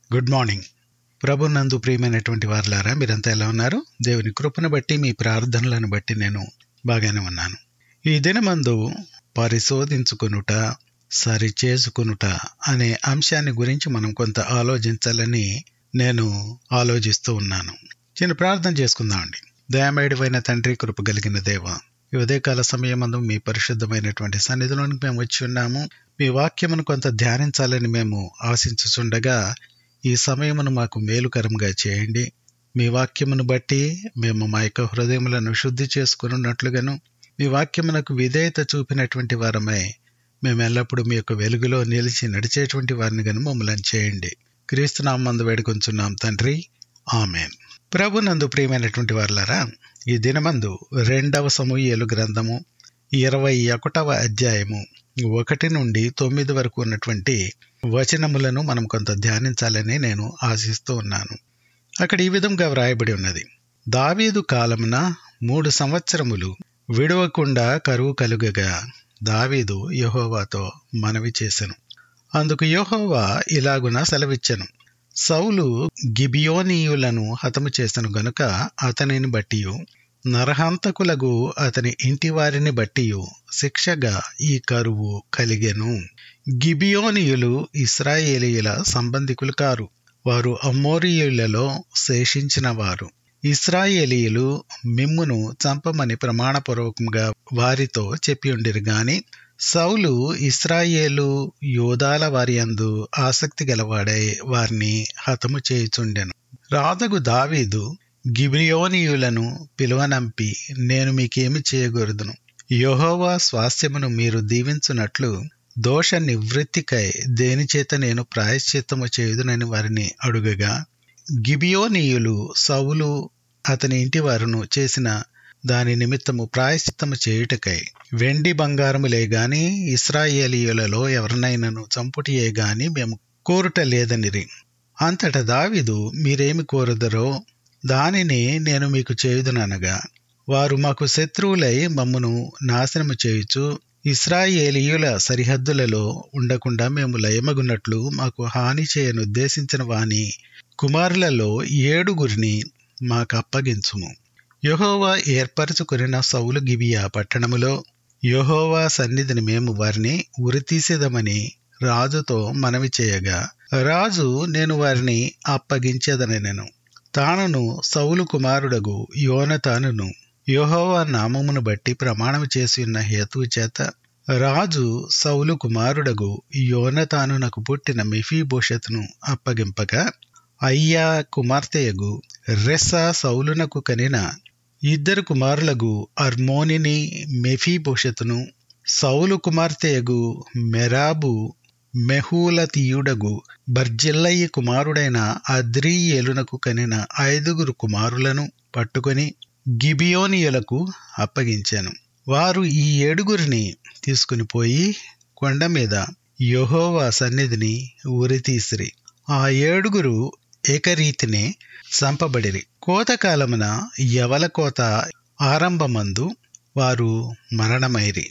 good morning ప్రభు నందు ప్రియమైనటువంటి వారులారా మీరంతా ఎలా ఉన్నారు దేవుని కృపను బట్టి మీ ప్రార్థనలను బట్టి నేను బాగానే ఉన్నాను ఈ దినమందు పరిశోధించుకొనుట సరి చేసుకొనుట అనే అంశాన్ని గురించి మనం కొంత ఆలోచించాలని నేను ఆలోచిస్తూ ఉన్నాను చిన్న ప్రార్థన చేసుకుందామండి దయామేడివైన తండ్రి కృప కలిగిన దేవ ఈ ఉదయకాల సమయమందు మీ పరిశుద్ధమైనటువంటి సన్నిధిలోనికి మేము వచ్చి ఉన్నాము మీ వాక్యమును కొంత ధ్యానించాలని మేము ఆశించుచుండగా ఈ సమయమును మాకు మేలుకరంగా చేయండి మీ వాక్యమును బట్టి మేము మా యొక్క హృదయములను శుద్ధి చేసుకున్నట్లుగాను మీ వాక్యమునకు విధేయత చూపినటువంటి వారమై మేము ఎల్లప్పుడూ మీ యొక్క వెలుగులో నిలిచి నడిచేటువంటి వారిని గను మమ్మల్ని చేయండి క్రీస్తు నామందు వేడుకొంచున్నాం తండ్రి ఆమెన్ ప్రభు నందు ప్రియమైనటువంటి వారులారా ఈ దినమందు రెండవ సమూహేలు గ్రంథము ఇరవై ఒకటవ అధ్యాయము ఒకటి నుండి తొమ్మిది వరకు ఉన్నటువంటి వచనములను మనం కొంత ధ్యానించాలని నేను ఆశిస్తూ ఉన్నాను అక్కడ ఈ విధంగా వ్రాయబడి ఉన్నది దావీదు కాలమున మూడు సంవత్సరములు విడవకుండా కరువు కలుగగా దావీదు యహోవాతో మనవి చేసెను అందుకు యహోవా ఇలాగున సెలవిచ్చెను సౌలు గిబియోనీయులను హతము చేసెను గనుక అతనిని బట్టియు నరహంతకులకు అతని ఇంటి వారిని బట్టియు శిక్షగా ఈ కరువు కలిగెను గిబియోనియులు ఇస్రాయేలీయుల సంబంధికులు కారు వారు అమ్మోరియులలో శేషించిన వారు ఇస్రాయేలీయులు మిమ్మును చంపమని ప్రమాణపూర్వకంగా వారితో చెప్పి ఉండిరు గాని సౌలు ఇస్రాయేలు యోధాల వారి అందు ఆసక్తి గలవాడై వారిని హతము చేయుచుండెను రాజగు దావీదు గిబియోనియులను పిలువనంపి నేను మీకేమి చేయకూడదును యహోవా స్వాస్థ్యమును మీరు దీవించున్నట్లు దోష నివృత్తికై దేనిచేత నేను ప్రాయశ్చిత్తము చేయుదునని వారిని అడుగగా గిబియోనీయులు సౌలు అతని ఇంటి వారును చేసిన దాని నిమిత్తము ప్రాయశ్చిత్తము చేయుటకై వెండి బంగారములే గాని ఇస్రాయేలీయులలో ఎవరినైనాను చంపుటియే గాని మేము కోరుట లేదనిరి అంతట దావిదు మీరేమి కోరుదరో దానిని నేను మీకు చేయుదుననగా వారు మాకు శత్రువులై మమ్మను నాశనము చేయుచు ఇస్రాయేలీయుల సరిహద్దులలో ఉండకుండా మేము లయమగున్నట్లు మాకు హాని చేయను ఉద్దేశించిన వాని కుమారులలో ఏడుగురిని మాకు అప్పగించుము యహోవా ఏర్పరచుకున్న సౌలు గిబియా పట్టణములో యహోవా సన్నిధిని మేము వారిని ఉరితీసేదమని రాజుతో మనవి చేయగా రాజు నేను వారిని అప్పగించేదనెను తానును సౌలు కుమారుడగు యోనతానును యహోవా నామమును బట్టి ప్రమాణం చేసి ఉన్న హేతువు చేత రాజు సౌలు కుమారుడగు యోనతానునకు పుట్టిన మిఫీభూషత్ను అప్పగింపగా అయ్యా కుమార్తెయగు రెస్సా సౌలునకు కనిన ఇద్దరు కుమారులకు అర్మోనిని మెఫీభూషతును సౌలు కుమార్తెయగు మెరాబు మెహూలతీయుడగు బర్జిల్లయ్య కుమారుడైన అద్రీయేలునకు కనిన ఐదుగురు కుమారులను పట్టుకొని గిబియోనియులకు అప్పగించాను వారు ఈ ఏడుగురిని తీసుకుని పోయి కొండ మీద యహోవా సన్నిధిని ఉరితీసిరి ఆ ఏడుగురు ఏకరీతినే చంపబడిరి కోతకాలమున యవల కోత ఆరంభమందు వారు మరణమైరి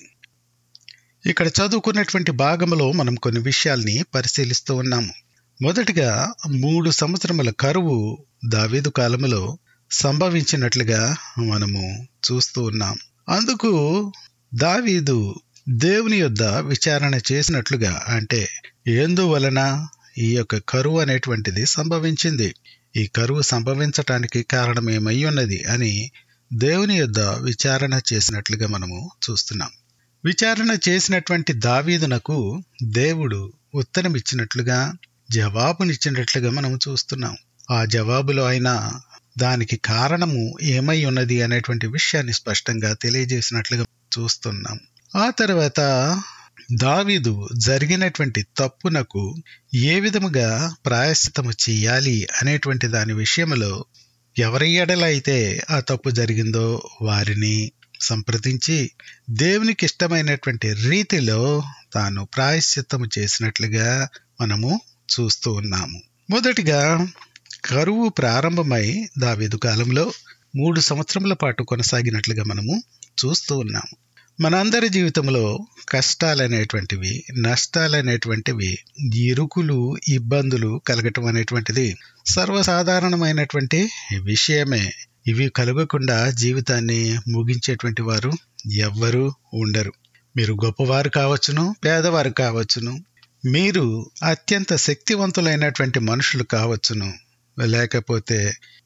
ఇక్కడ చదువుకున్నటువంటి భాగంలో మనం కొన్ని విషయాల్ని పరిశీలిస్తూ ఉన్నాము మొదటిగా మూడు సంవత్సరముల కరువు దావీదు కాలములో సంభవించినట్లుగా మనము చూస్తూ ఉన్నాం అందుకు దావీదు దేవుని యొద్ద విచారణ చేసినట్లుగా అంటే ఎందువలన ఈ యొక్క కరువు అనేటువంటిది సంభవించింది ఈ కరువు సంభవించటానికి కారణం ఏమై ఉన్నది అని దేవుని యొద్ద విచారణ చేసినట్లుగా మనము చూస్తున్నాం విచారణ చేసినటువంటి దావీదునకు దేవుడు ఉత్తరం ఇచ్చినట్లుగా జవాబునిచ్చినట్లుగా మనం చూస్తున్నాం ఆ జవాబులో అయినా దానికి కారణము ఏమై ఉన్నది అనేటువంటి విషయాన్ని స్పష్టంగా తెలియజేసినట్లుగా చూస్తున్నాం ఆ తర్వాత దావీదు జరిగినటువంటి తప్పునకు ఏ విధముగా ప్రాయశ్చితము చేయాలి అనేటువంటి దాని విషయంలో ఎవరి ఎడల అయితే ఆ తప్పు జరిగిందో వారిని సంప్రదించి దేవునికి ఇష్టమైనటువంటి రీతిలో తాను ప్రాయశ్చిత్తము చేసినట్లుగా మనము చూస్తూ ఉన్నాము మొదటిగా కరువు ప్రారంభమై దావీదు కాలంలో మూడు సంవత్సరముల పాటు కొనసాగినట్లుగా మనము చూస్తూ ఉన్నాము మనందరి జీవితంలో కష్టాలనేటువంటివి నష్టాలనేటువంటివి ఇరుకులు ఇబ్బందులు కలగటం అనేటువంటిది సర్వసాధారణమైనటువంటి విషయమే ఇవి కలగకుండా జీవితాన్ని ముగించేటువంటి వారు ఎవ్వరూ ఉండరు మీరు గొప్పవారు కావచ్చును పేదవారు కావచ్చును మీరు అత్యంత శక్తివంతులైనటువంటి మనుషులు కావచ్చును లేకపోతే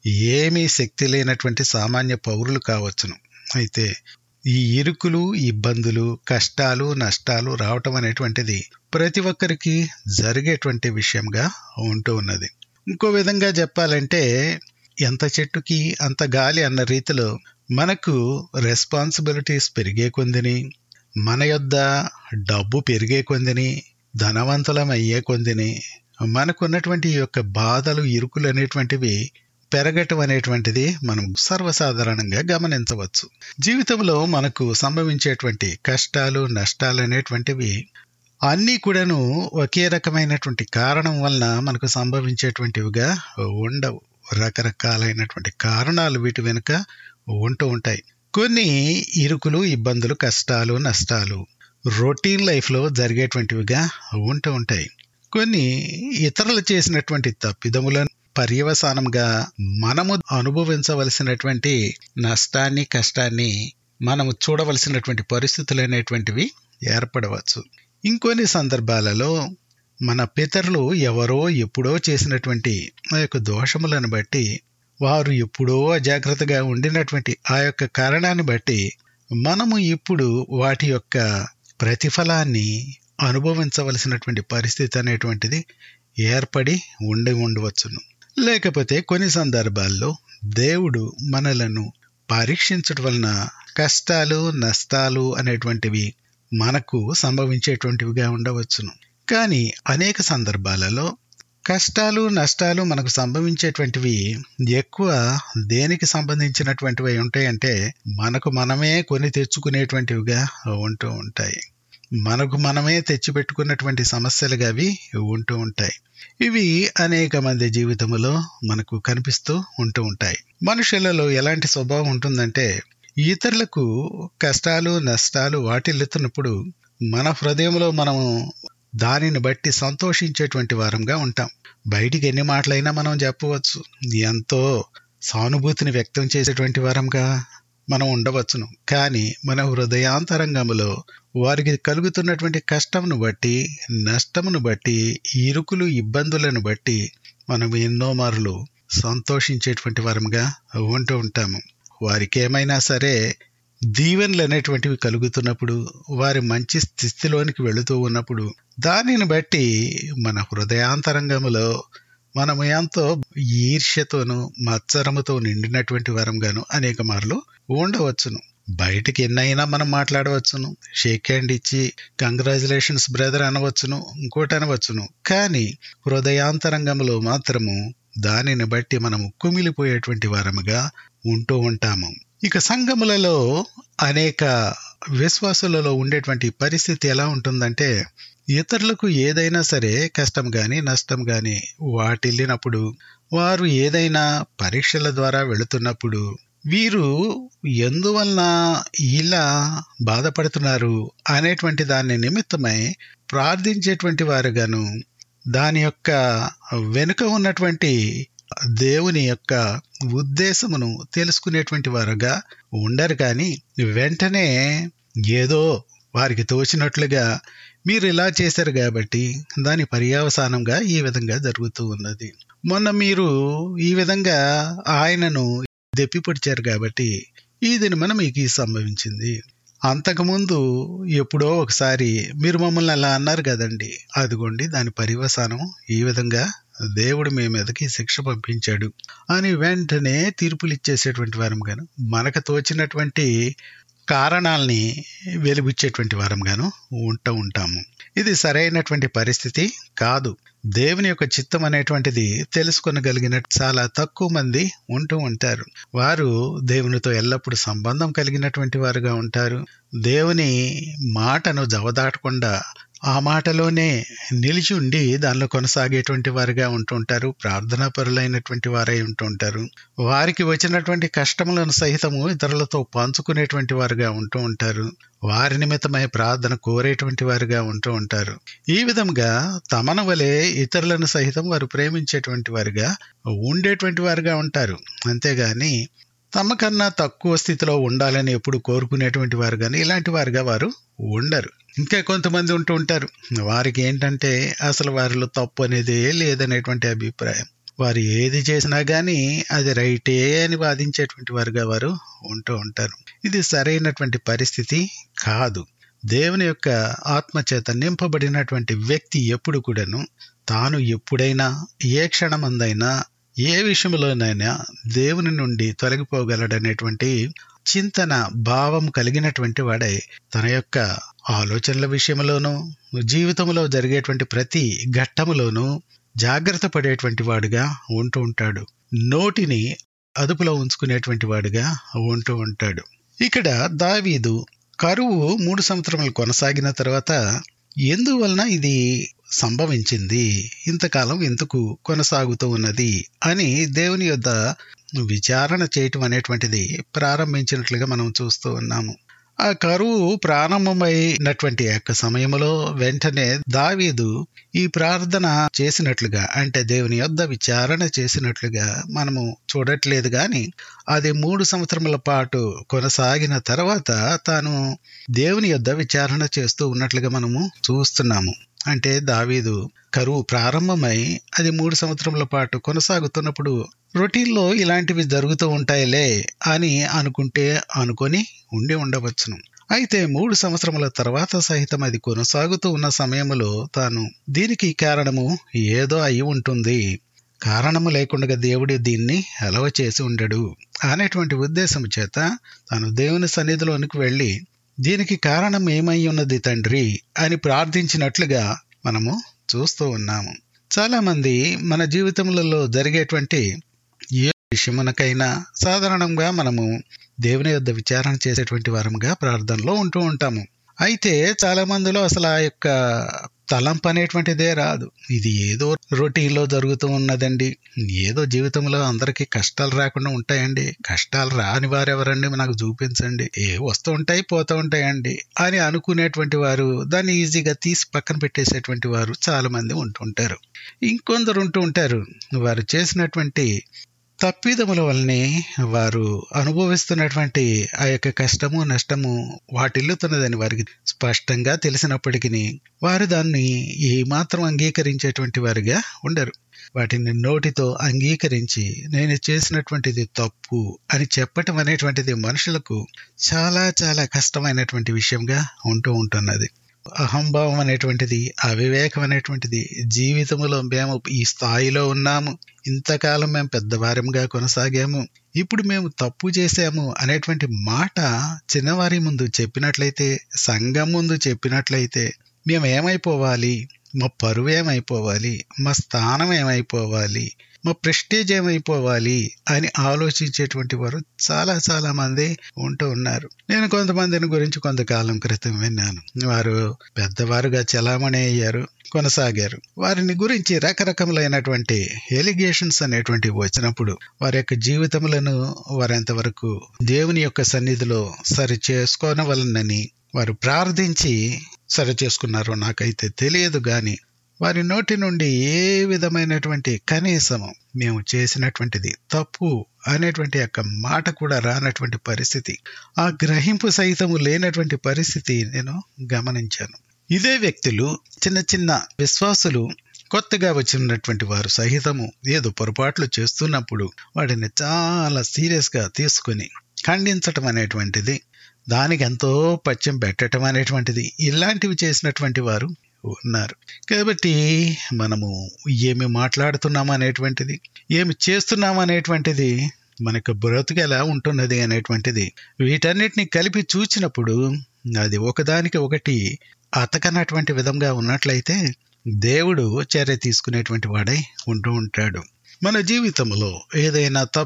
ఏమీ శక్తి లేనటువంటి సామాన్య పౌరులు కావచ్చును అయితే ఈ ఇరుకులు ఇబ్బందులు కష్టాలు నష్టాలు రావటం అనేటువంటిది ప్రతి ఒక్కరికి జరిగేటువంటి విషయంగా ఉంటూ ఉన్నది ఇంకో విధంగా చెప్పాలంటే ఎంత చెట్టుకి అంత గాలి అన్న రీతిలో మనకు రెస్పాన్సిబిలిటీస్ పెరిగే కొందిని మన యొద్ద డబ్బు పెరిగే కొందిని ధనవంతులం అయ్యే కొందిని మనకున్నటువంటి ఈ యొక్క బాధలు ఇరుకులు అనేటువంటివి పెరగటం అనేటువంటిది మనం సర్వసాధారణంగా గమనించవచ్చు జీవితంలో మనకు సంభవించేటువంటి కష్టాలు నష్టాలు అనేటువంటివి అన్నీ కూడాను ఒకే రకమైనటువంటి కారణం వలన మనకు సంభవించేటువంటివిగా ఉండవు రకరకాలైనటువంటి కారణాలు వీటి వెనుక ఉంటూ ఉంటాయి కొన్ని ఇరుకులు ఇబ్బందులు కష్టాలు నష్టాలు రొటీన్ లైఫ్లో జరిగేటువంటివిగా ఉంటూ ఉంటాయి కొన్ని ఇతరులు చేసినటువంటి తప్పిదములను పర్యవసానంగా మనము అనుభవించవలసినటువంటి నష్టాన్ని కష్టాన్ని మనము చూడవలసినటువంటి పరిస్థితులు అనేటువంటివి ఏర్పడవచ్చు ఇంకొన్ని సందర్భాలలో మన పితరులు ఎవరో ఎప్పుడో చేసినటువంటి ఆ యొక్క దోషములను బట్టి వారు ఎప్పుడో అజాగ్రత్తగా ఉండినటువంటి ఆ యొక్క కారణాన్ని బట్టి మనము ఇప్పుడు వాటి యొక్క ప్రతిఫలాన్ని అనుభవించవలసినటువంటి పరిస్థితి అనేటువంటిది ఏర్పడి ఉండి ఉండవచ్చును లేకపోతే కొన్ని సందర్భాల్లో దేవుడు మనలను పరీక్షించడం వలన కష్టాలు నష్టాలు అనేటువంటివి మనకు సంభవించేటువంటివిగా ఉండవచ్చును కానీ అనేక సందర్భాలలో కష్టాలు నష్టాలు మనకు సంభవించేటువంటివి ఎక్కువ దేనికి సంబంధించినటువంటివి ఉంటాయంటే మనకు మనమే కొని తెచ్చుకునేటువంటివిగా ఉంటూ ఉంటాయి మనకు మనమే తెచ్చిపెట్టుకున్నటువంటి సమస్యలుగా అవి ఉంటూ ఉంటాయి ఇవి అనేక మంది జీవితంలో మనకు కనిపిస్తూ ఉంటూ ఉంటాయి మనుషులలో ఎలాంటి స్వభావం ఉంటుందంటే ఇతరులకు కష్టాలు నష్టాలు వాటిల్లుతున్నప్పుడు మన హృదయంలో మనము దానిని బట్టి సంతోషించేటువంటి వారంగా ఉంటాం బయటికి ఎన్ని మాటలైనా మనం చెప్పవచ్చు ఎంతో సానుభూతిని వ్యక్తం చేసేటువంటి వారంగా మనం ఉండవచ్చును కానీ మన హృదయాంతరంగంలో వారికి కలుగుతున్నటువంటి కష్టమును బట్టి నష్టమును బట్టి ఇరుకులు ఇబ్బందులను బట్టి మనం ఎన్నో మార్లు సంతోషించేటువంటి వారంగా ఉంటూ ఉంటాము వారికి ఏమైనా సరే దీవెనలు అనేటువంటివి కలుగుతున్నప్పుడు వారి మంచి స్థితిలోనికి వెళుతూ ఉన్నప్పుడు దానిని బట్టి మన హృదయాంతరంగంలో మనము ఎంతో ఈర్ష్యతోనూ మత్సరముతో నిండినటువంటి వారంగాను అనేక మార్లు ఉండవచ్చును బయటికి ఎన్నైనా మనం మాట్లాడవచ్చును షేక్ హ్యాండ్ ఇచ్చి కంగ్రాచులేషన్స్ బ్రదర్ అనవచ్చును ఇంకోటి అనవచ్చును కానీ హృదయాంతరంగంలో మాత్రము దానిని బట్టి మనము కుమిలిపోయేటువంటి వారముగా ఉంటూ ఉంటాము ఇక సంఘములలో అనేక విశ్వాసులలో ఉండేటువంటి పరిస్థితి ఎలా ఉంటుందంటే ఇతరులకు ఏదైనా సరే కష్టం కానీ నష్టం కానీ వాటిల్లినప్పుడు వారు ఏదైనా పరీక్షల ద్వారా వెళుతున్నప్పుడు వీరు ఎందువలన ఇలా బాధపడుతున్నారు అనేటువంటి దాని నిమిత్తమై ప్రార్థించేటువంటి వారుగాను దాని యొక్క వెనుక ఉన్నటువంటి దేవుని యొక్క ఉద్దేశమును తెలుసుకునేటువంటి వారుగా ఉండరు కానీ వెంటనే ఏదో వారికి తోచినట్లుగా మీరు ఇలా చేశారు కాబట్టి దాని పర్యావసానంగా ఈ విధంగా జరుగుతూ ఉన్నది మొన్న మీరు ఈ విధంగా ఆయనను దెప్పిపొడిచారు కాబట్టి ఈ దినమన మీకు ఈ సంభవించింది అంతకుముందు ఎప్పుడో ఒకసారి మీరు మమ్మల్ని అలా అన్నారు కదండి అదిగోండి దాని పర్యవసానం ఈ విధంగా దేవుడు మీ మీదకి శిక్ష పంపించాడు అని వెంటనే తీర్పులు ఇచ్చేసేటువంటి వారం గాను మనకు తోచినటువంటి కారణాలని వెలిబుచ్చేటువంటి వారంగాను ఉంటూ ఉంటాము ఇది సరైనటువంటి పరిస్థితి కాదు దేవుని యొక్క చిత్తం అనేటువంటిది తెలుసుకొనగలిగిన చాలా తక్కువ మంది ఉంటూ ఉంటారు వారు దేవునితో ఎల్లప్పుడూ సంబంధం కలిగినటువంటి వారుగా ఉంటారు దేవుని మాటను జవదాటకుండా ఆ మాటలోనే నిలిచి ఉండి దానిలో కొనసాగేటువంటి వారిగా ఉంటూ ఉంటారు ప్రార్థనా పరులైనటువంటి వారై ఉంటూ ఉంటారు వారికి వచ్చినటువంటి కష్టములను సహితము ఇతరులతో పంచుకునేటువంటి వారుగా ఉంటూ ఉంటారు వారి నిమిత్తమై ప్రార్థన కోరేటువంటి వారుగా ఉంటూ ఉంటారు ఈ విధంగా తమను వలె ఇతరులను సహితం వారు ప్రేమించేటువంటి వారుగా ఉండేటువంటి వారుగా ఉంటారు అంతేగాని తమకన్నా తక్కువ స్థితిలో ఉండాలని ఎప్పుడు కోరుకునేటువంటి వారు కానీ ఇలాంటి వారుగా వారు ఉండరు ఇంకా కొంతమంది ఉంటూ ఉంటారు వారికి ఏంటంటే అసలు వారిలో తప్పు అనేది లేదనేటువంటి అభిప్రాయం వారు ఏది చేసినా కానీ అది రైటే అని వాదించేటువంటి వారుగా వారు ఉంటూ ఉంటారు ఇది సరైనటువంటి పరిస్థితి కాదు దేవుని యొక్క ఆత్మచేత నింపబడినటువంటి వ్యక్తి ఎప్పుడు కూడాను తాను ఎప్పుడైనా ఏ క్షణమందైనా ఏ విషయంలోనైనా దేవుని నుండి తొలగిపోగలడనేటువంటి చింతన భావం కలిగినటువంటి వాడై తన యొక్క ఆలోచనల విషయంలోనూ జీవితంలో జరిగేటువంటి ప్రతి ఘట్టములోనూ జాగ్రత్త పడేటువంటి వాడుగా ఉంటూ ఉంటాడు నోటిని అదుపులో ఉంచుకునేటువంటి వాడుగా ఉంటూ ఉంటాడు ఇక్కడ దావీదు కరువు మూడు సంవత్సరములు కొనసాగిన తర్వాత ఎందువలన ఇది సంభవించింది ఇంతకాలం ఎందుకు కొనసాగుతూ ఉన్నది అని దేవుని యొద్ద విచారణ చేయటం అనేటువంటిది ప్రారంభించినట్లుగా మనం చూస్తూ ఉన్నాము ఆ కరువు ప్రారంభమైనటువంటి యొక్క సమయంలో వెంటనే దావీదు ఈ ప్రార్థన చేసినట్లుగా అంటే దేవుని యొద్ద విచారణ చేసినట్లుగా మనము చూడట్లేదు గాని అది మూడు సంవత్సరముల పాటు కొనసాగిన తర్వాత తాను దేవుని యొద్ద విచారణ చేస్తూ ఉన్నట్లుగా మనము చూస్తున్నాము అంటే దావీదు కరువు ప్రారంభమై అది మూడు సంవత్సరముల పాటు కొనసాగుతున్నప్పుడు రొటీన్లో ఇలాంటివి జరుగుతూ ఉంటాయిలే అని అనుకుంటే అనుకొని ఉండి ఉండవచ్చును అయితే మూడు సంవత్సరముల తర్వాత సహితం అది కొనసాగుతూ ఉన్న సమయంలో తాను దీనికి కారణము ఏదో అయి ఉంటుంది కారణము లేకుండా దేవుడు దీన్ని అలవ చేసి ఉండడు అనేటువంటి ఉద్దేశం చేత తాను దేవుని సన్నిధిలోనికి వెళ్ళి దీనికి కారణం ఏమై ఉన్నది తండ్రి అని ప్రార్థించినట్లుగా మనము చూస్తూ ఉన్నాము చాలా మంది మన జీవితములలో జరిగేటువంటి ఏ విషయమునకైనా సాధారణంగా మనము దేవుని యొద్ద విచారణ చేసేటువంటి వారంగా ప్రార్థనలో ఉంటూ ఉంటాము అయితే చాలా మందిలో అసలు ఆ యొక్క తలంపు అనేటువంటిదే రాదు ఇది ఏదో రొటీన్లో జరుగుతూ ఉన్నదండి ఏదో జీవితంలో అందరికీ కష్టాలు రాకుండా ఉంటాయండి కష్టాలు రాని వారెవరండి నాకు చూపించండి ఏ వస్తూ ఉంటాయి పోతూ ఉంటాయండి అని అనుకునేటువంటి వారు దాన్ని ఈజీగా తీసి పక్కన పెట్టేసేటువంటి వారు చాలా మంది ఉంటుంటారు ఇంకొందరు ఉంటూ ఉంటారు వారు చేసినటువంటి తప్పిదముల వల్లనే వారు అనుభవిస్తున్నటువంటి ఆ యొక్క కష్టము నష్టము వాటిల్లుతున్నదని వారికి స్పష్టంగా తెలిసినప్పటికీ వారు దాన్ని ఏమాత్రం అంగీకరించేటువంటి వారిగా ఉండరు వాటిని నోటితో అంగీకరించి నేను చేసినటువంటిది తప్పు అని చెప్పటం అనేటువంటిది మనుషులకు చాలా చాలా కష్టమైనటువంటి విషయంగా ఉంటూ ఉంటున్నది అహంభావం అనేటువంటిది అవివేకం అనేటువంటిది జీవితంలో మేము ఈ స్థాయిలో ఉన్నాము ఇంతకాలం మేము పెద్దవారంగా కొనసాగాము ఇప్పుడు మేము తప్పు చేశాము అనేటువంటి మాట చిన్నవారి ముందు చెప్పినట్లయితే సంఘం ముందు చెప్పినట్లయితే మేము ఏమైపోవాలి మా పరువు ఏమైపోవాలి మా స్థానం ఏమైపోవాలి మా ప్రెస్టేజ్ ఏమైపోవాలి అని ఆలోచించేటువంటి వారు చాలా చాలా మంది ఉంటూ ఉన్నారు నేను కొంతమందిని గురించి కొంతకాలం క్రితం విన్నాను వారు పెద్దవారుగా చలామణి అయ్యారు కొనసాగారు వారిని గురించి రకరకములైనటువంటి ఎలిగేషన్స్ అనేటువంటివి వచ్చినప్పుడు వారి యొక్క జీవితములను వారెంతవరకు దేవుని యొక్క సన్నిధిలో సరి చేసుకోనవలనని వారు ప్రార్థించి సరి చేసుకున్నారో నాకైతే తెలియదు గాని వారి నోటి నుండి ఏ విధమైనటువంటి కనీసము మేము చేసినటువంటిది తప్పు అనేటువంటి యొక్క మాట కూడా రానటువంటి పరిస్థితి ఆ గ్రహింపు సహితము లేనటువంటి పరిస్థితి నేను గమనించాను ఇదే వ్యక్తులు చిన్న చిన్న విశ్వాసులు కొత్తగా వచ్చినటువంటి వారు సహితము ఏదో పొరపాట్లు చేస్తున్నప్పుడు వాటిని చాలా సీరియస్గా తీసుకొని ఖండించటం అనేటువంటిది దానికి ఎంతో పచ్చం పెట్టడం అనేటువంటిది ఇలాంటివి చేసినటువంటి వారు ఉన్నారు కాబట్టి మనము ఏమి మాట్లాడుతున్నాం అనేటువంటిది ఏమి చేస్తున్నాం అనేటువంటిది మనకు బ్రతుకు ఎలా ఉంటున్నది అనేటువంటిది వీటన్నిటిని కలిపి చూచినప్పుడు అది ఒకదానికి ఒకటి అతకనటువంటి విధంగా ఉన్నట్లయితే దేవుడు చర్య తీసుకునేటువంటి వాడై ఉంటూ ఉంటాడు మన జీవితంలో ఏదైనా తప్పు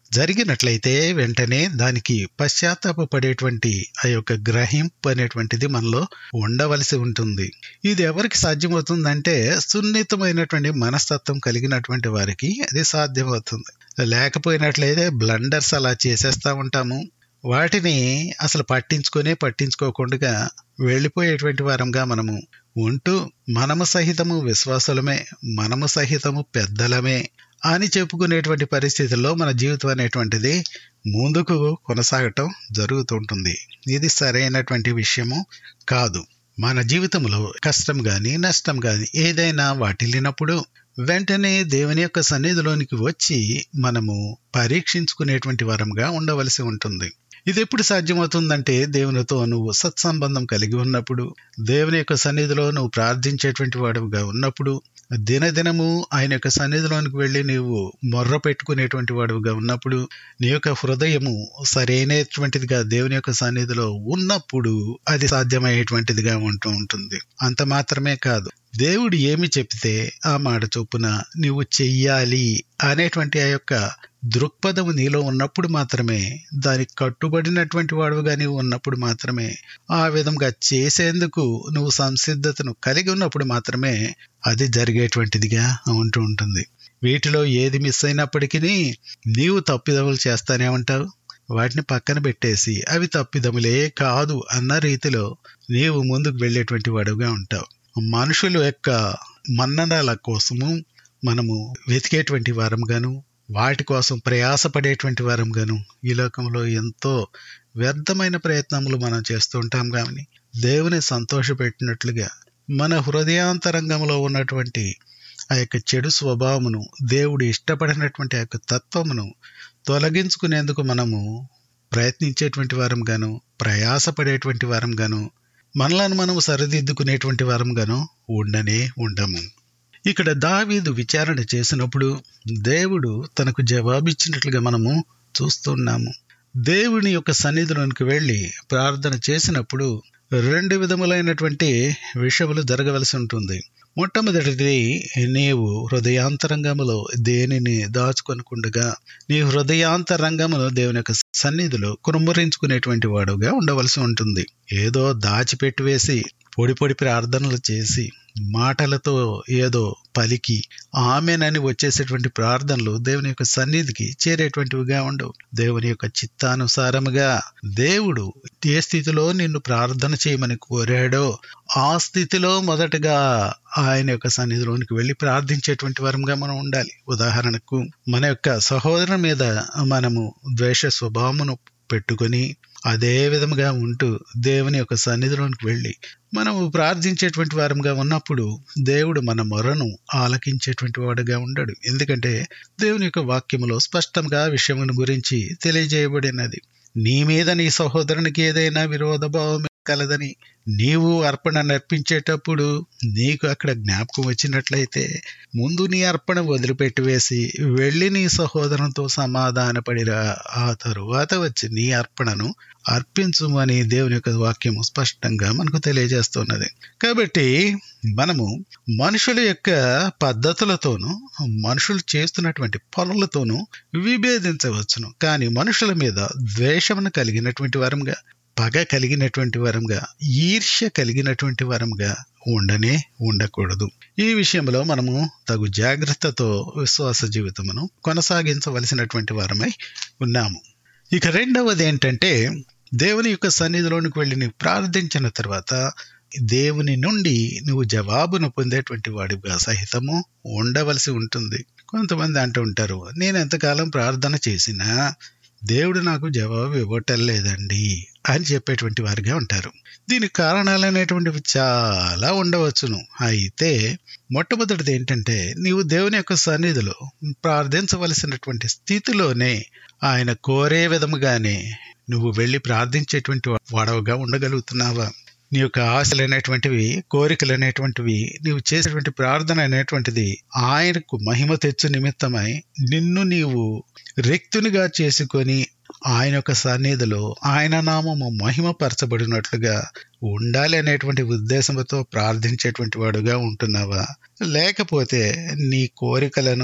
జరిగినట్లయితే వెంటనే దానికి పశ్చాత్తాపపడేటువంటి ఆ యొక్క గ్రహింపు అనేటువంటిది మనలో ఉండవలసి ఉంటుంది ఇది ఎవరికి సాధ్యమవుతుందంటే సున్నితమైనటువంటి మనస్తత్వం కలిగినటువంటి వారికి అది సాధ్యమవుతుంది లేకపోయినట్లయితే బ్లండర్స్ అలా చేసేస్తా ఉంటాము వాటిని అసలు పట్టించుకొనే పట్టించుకోకుండా వెళ్ళిపోయేటువంటి వారంగా మనము ఉంటూ మనము సహితము విశ్వాసులమే మనము సహితము పెద్దలమే అని చెప్పుకునేటువంటి పరిస్థితుల్లో మన జీవితం అనేటువంటిది ముందుకు కొనసాగటం జరుగుతుంటుంది ఇది సరైనటువంటి విషయము కాదు మన జీవితంలో కష్టం గాని నష్టం గాని ఏదైనా వాటిల్లినప్పుడు వెంటనే దేవుని యొక్క సన్నిధిలోనికి వచ్చి మనము పరీక్షించుకునేటువంటి వరంగా ఉండవలసి ఉంటుంది ఇది ఎప్పుడు సాధ్యమవుతుందంటే దేవునితో నువ్వు సత్సంబంధం కలిగి ఉన్నప్పుడు దేవుని యొక్క సన్నిధిలో నువ్వు ప్రార్థించేటువంటి వాడుగా ఉన్నప్పుడు దినదినము ఆయన యొక్క సన్నిధిలోనికి వెళ్ళి నీవు మొర్ర పెట్టుకునేటువంటి వాడుగా ఉన్నప్పుడు నీ యొక్క హృదయము సరైనటువంటిదిగా దేవుని యొక్క సన్నిధిలో ఉన్నప్పుడు అది సాధ్యమయ్యేటువంటిదిగా ఉంటూ ఉంటుంది అంత మాత్రమే కాదు దేవుడు ఏమి చెప్తే ఆ మాట చొప్పున నీవు చెయ్యాలి అనేటువంటి ఆ యొక్క దృక్పథము నీలో ఉన్నప్పుడు మాత్రమే దానికి కట్టుబడినటువంటి వాడుగా నీవు ఉన్నప్పుడు మాత్రమే ఆ విధంగా చేసేందుకు నువ్వు సంసిద్ధతను కలిగి ఉన్నప్పుడు మాత్రమే అది జరిగేటువంటిదిగా ఉంటూ ఉంటుంది వీటిలో ఏది మిస్ అయినప్పటికీ నీవు తప్పిదములు చేస్తానే ఉంటావు వాటిని పక్కన పెట్టేసి అవి తప్పిదములే కాదు అన్న రీతిలో నీవు ముందుకు వెళ్ళేటువంటి వాడుగా ఉంటావు మనుషుల యొక్క మన్ననల కోసము మనము వెతికేటువంటి వారంగాను వాటి కోసం ప్రయాసపడేటువంటి వారంగాను ఈ లోకంలో ఎంతో వ్యర్థమైన ప్రయత్నములు మనం చేస్తూ ఉంటాం కానీ దేవుని సంతోషపెట్టినట్లుగా మన హృదయాంతరంగంలో ఉన్నటువంటి ఆ యొక్క చెడు స్వభావమును దేవుడు ఇష్టపడినటువంటి ఆ యొక్క తత్వమును తొలగించుకునేందుకు మనము ప్రయత్నించేటువంటి వారం గాను ప్రయాసపడేటువంటి వారం గాను మనలను మనం సరిదిద్దుకునేటువంటి వారం గాను ఉండనే ఉండము ఇక్కడ దావీదు విచారణ చేసినప్పుడు దేవుడు తనకు జవాబిచ్చినట్లుగా మనము చూస్తున్నాము దేవుని యొక్క సన్నిధిలోనికి వెళ్ళి ప్రార్థన చేసినప్పుడు రెండు విధములైనటువంటి విషయములు జరగవలసి ఉంటుంది మొట్టమొదటిది నీవు హృదయాంతరంగములో దేనిని దాచుకొనకుండగా నీ హృదయాంతరంగములో దేవుని యొక్క సన్నిధిలో కురుమురించుకునేటువంటి వాడుగా ఉండవలసి ఉంటుంది ఏదో దాచిపెట్టి వేసి పొడి పొడి ప్రార్థనలు చేసి మాటలతో ఏదో పలికి ఆమెనని వచ్చేసేటువంటి ప్రార్థనలు దేవుని యొక్క సన్నిధికి చేరేటువంటివిగా ఉండవు దేవుని యొక్క చిత్తానుసారముగా దేవుడు ఏ స్థితిలో నిన్ను ప్రార్థన చేయమని కోరాడో ఆ స్థితిలో మొదటగా ఆయన యొక్క సన్నిధిలోనికి వెళ్ళి ప్రార్థించేటువంటి వరంగా మనం ఉండాలి ఉదాహరణకు మన యొక్క సహోదరుని మీద మనము ద్వేష స్వభావమును పెట్టుకొని అదే విధముగా ఉంటూ దేవుని యొక్క సన్నిధిలోనికి వెళ్ళి మనము ప్రార్థించేటువంటి వారంగా ఉన్నప్పుడు దేవుడు మన మొరను ఆలకించేటువంటి వాడుగా ఉండడు ఎందుకంటే దేవుని యొక్క వాక్యములో స్పష్టంగా విషయమును గురించి తెలియజేయబడినది నీ మీద నీ సహోదరునికి ఏదైనా విరోధ భావం కలదని నీవు అర్పణ నర్పించేటప్పుడు నీకు అక్కడ జ్ఞాపకం వచ్చినట్లయితే ముందు నీ అర్పణ వదిలిపెట్టి వేసి వెళ్ళి నీ సహోదరునితో సమాధానపడిరా ఆ తరువాత వచ్చి నీ అర్పణను అర్పించుమని దేవుని యొక్క వాక్యము స్పష్టంగా మనకు తెలియజేస్తున్నది కాబట్టి మనము మనుషుల యొక్క పద్ధతులతోనూ మనుషులు చేస్తున్నటువంటి పనులతోనూ విభేదించవచ్చును కానీ మనుషుల మీద ద్వేషమును కలిగినటువంటి వారంగా పగ కలిగినటువంటి వరంగా ఈర్ష్య కలిగినటువంటి వరంగా ఉండనే ఉండకూడదు ఈ విషయంలో మనము తగు జాగ్రత్తతో విశ్వాస జీవితమును కొనసాగించవలసినటువంటి వారమై ఉన్నాము ఇక రెండవది ఏంటంటే దేవుని యొక్క సన్నిధిలోనికి వెళ్ళి నీవు ప్రార్థించిన తర్వాత దేవుని నుండి నువ్వు జవాబును పొందేటువంటి వాడిగా సహితము ఉండవలసి ఉంటుంది కొంతమంది అంటూ ఉంటారు నేను ఎంతకాలం ప్రార్థన చేసినా దేవుడు నాకు జవాబు ఇవ్వటం లేదండి అని చెప్పేటువంటి వారిగా ఉంటారు దీనికి కారణాలు అనేటువంటివి చాలా ఉండవచ్చును అయితే మొట్టమొదటిది ఏంటంటే నీవు దేవుని యొక్క సన్నిధిలో ప్రార్థించవలసినటువంటి స్థితిలోనే ఆయన కోరే విధముగానే నువ్వు వెళ్ళి ప్రార్థించేటువంటి వాడవగా ఉండగలుగుతున్నావా నీ యొక్క ఆశలు అనేటువంటివి కోరికలు అనేటువంటివి నీవు చేసేటువంటి ప్రార్థన అనేటువంటిది ఆయనకు మహిమ తెచ్చు నిమిత్తమై నిన్ను నీవు రిక్తునిగా చేసుకొని ఆయన యొక్క సన్నిధిలో ఆయన నామము మహిమపరచబడినట్లుగా ఉండాలి అనేటువంటి ఉద్దేశంతో ప్రార్థించేటువంటి వాడుగా ఉంటున్నావా లేకపోతే నీ కోరికలను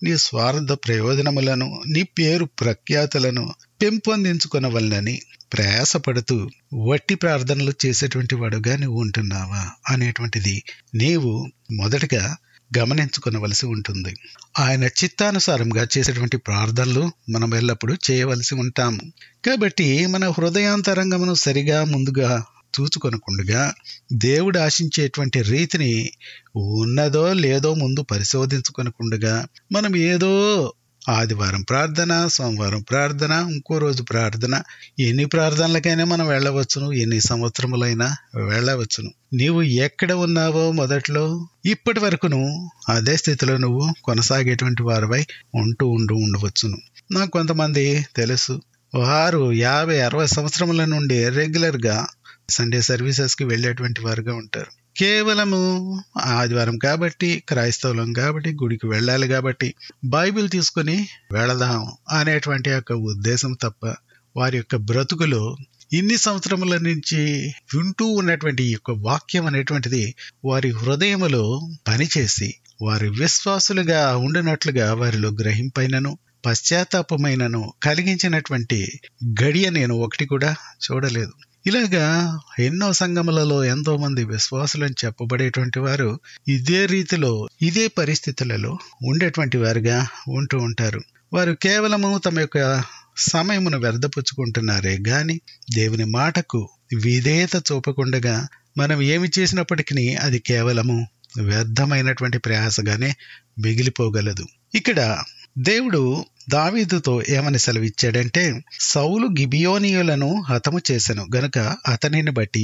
నీ స్వార్థ ప్రయోజనములను నీ పేరు ప్రఖ్యాతులను పెంపొందించుకొనవలనని ప్రయాసపడుతూ వట్టి ప్రార్థనలు చేసేటువంటి వాడుగా నువ్వు ఉంటున్నావా అనేటువంటిది నీవు మొదటగా గమనించుకొనవలసి ఉంటుంది ఆయన చిత్తానుసారంగా చేసేటువంటి ప్రార్థనలు మనం ఎల్లప్పుడూ చేయవలసి ఉంటాము కాబట్టి మన హృదయాంతరంగమును సరిగా ముందుగా చూచుకొనకుండగా దేవుడు ఆశించేటువంటి రీతిని ఉన్నదో లేదో ముందు పరిశోధించుకొనకుండగా మనం ఏదో ఆదివారం ప్రార్థన సోమవారం ప్రార్థన ఇంకో రోజు ప్రార్థన ఎన్ని ప్రార్థనలకైనా మనం వెళ్ళవచ్చును ఎన్ని సంవత్సరములైనా వెళ్ళవచ్చును నీవు ఎక్కడ ఉన్నావో మొదట్లో ఇప్పటి వరకును అదే స్థితిలో నువ్వు కొనసాగేటువంటి వారిపై ఉంటూ ఉంటూ ఉండవచ్చును నాకు కొంతమంది తెలుసు వారు యాభై అరవై సంవత్సరముల నుండి రెగ్యులర్గా సండే సర్వీసెస్కి వెళ్ళేటువంటి వారుగా ఉంటారు కేవలము ఆదివారం కాబట్టి క్రైస్తవులం కాబట్టి గుడికి వెళ్ళాలి కాబట్టి బైబిల్ తీసుకుని వెళదాం అనేటువంటి యొక్క ఉద్దేశం తప్ప వారి యొక్క బ్రతుకులో ఇన్ని సంవత్సరముల నుంచి వింటూ ఉన్నటువంటి ఈ యొక్క వాక్యం అనేటువంటిది వారి హృదయములో పనిచేసి వారి విశ్వాసులుగా ఉండినట్లుగా వారిలో గ్రహింపైనను పశ్చాత్తాపమైనను కలిగించినటువంటి గడియ నేను ఒకటి కూడా చూడలేదు ఇలాగా ఎన్నో సంఘములలో ఎంతో మంది విశ్వాసులని చెప్పబడేటువంటి వారు ఇదే రీతిలో ఇదే పరిస్థితులలో ఉండేటువంటి వారుగా ఉంటూ ఉంటారు వారు కేవలము తమ యొక్క సమయమును వ్యర్థపుచ్చుకుంటున్నారే గాని దేవుని మాటకు విధేయత చూపకుండగా మనం ఏమి చేసినప్పటికీ అది కేవలము వ్యర్థమైనటువంటి ప్రయాసగానే మిగిలిపోగలదు ఇక్కడ దేవుడు దావీదుతో ఏమని సెలవిచ్చాడంటే సౌలు గిబియోనియులను హతము చేసెను గనుక అతనిని బట్టి